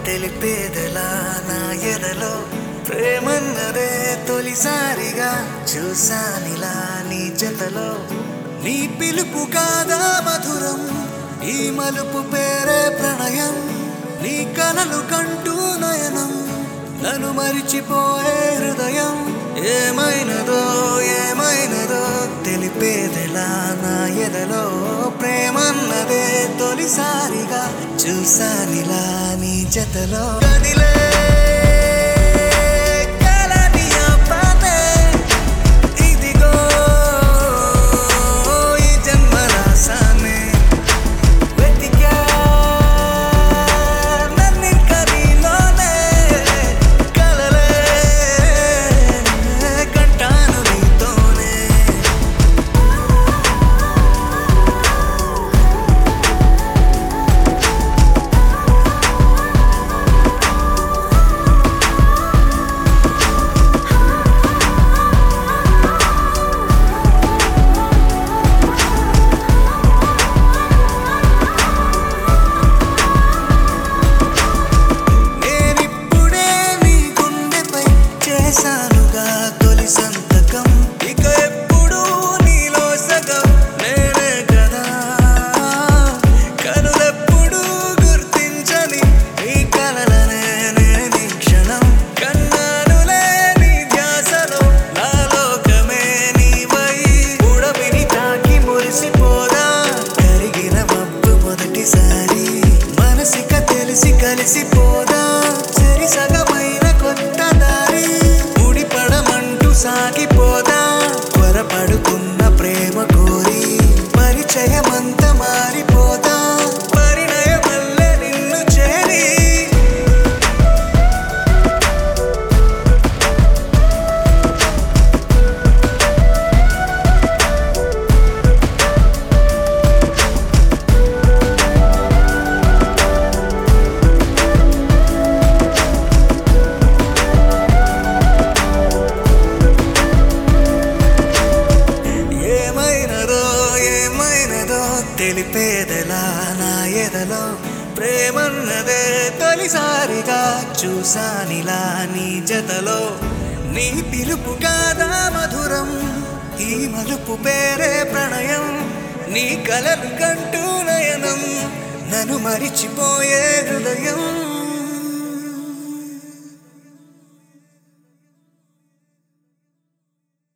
తెలిపేదెలా నా ఎదలో ప్రేమన్నదే తొలిసారిగా చూసానిలా నీ జతలో నీ పిలుపు కాదా మధురం ఈ మలుపు పేరే ప్రణయం నీ కలలు కంటూ నయనం నన్ను మరిచిపోయే హృదయం ఏమైనదో ఏమైనదో తెలిపేదెలా నా ఎదలో ప్రేమన్నదే తొలిసారిగా చూసానిలా నీ జతలో కదిలే కలని ఆపానే, ఇదిగో ఈ జన్మ రాసానే వెతికా నన్నింక నీలోనే కలలే కంటాను నీతోనే నేనిప్పుడే నీ గుండెపై చేశానుగా తొలి సంతకం ఇక ఎప్పుడు నీలో సగం నేనే కదా కనులెప్పుడు గుర్తించని నీ కలలనే నేను ఈ క్షణం కన్నానులే నీ ధ్యాసలో నా లోకమే నీవై ఉడమిని తాకి మురిసిపోదా కరిగిన మబ్బు మొదటిసారి మనసిక తెలిసి కలిసిపోదా సరి సగమైన కొత్త దారి ముడిపడమంటూ సాగిపోదా త్వరపడుతున్న ప్రేమ కోరి పరిచయమంత మారిపోదా పరిణయమల్లె నిన్ను చేరి ఏమైనదో ఏమైనదో తెలిపేదెలా నా ఎదలో ప్రేమన్నదే తొలిసారిగా చూసానిలా నీ జతలో నీ పిలుపు కాదా మధురం ఈ మలుపు పేరే ప్రణయం నీ కలలు కంటూ నయనం నన్ను మరిచిపోయే హృదయం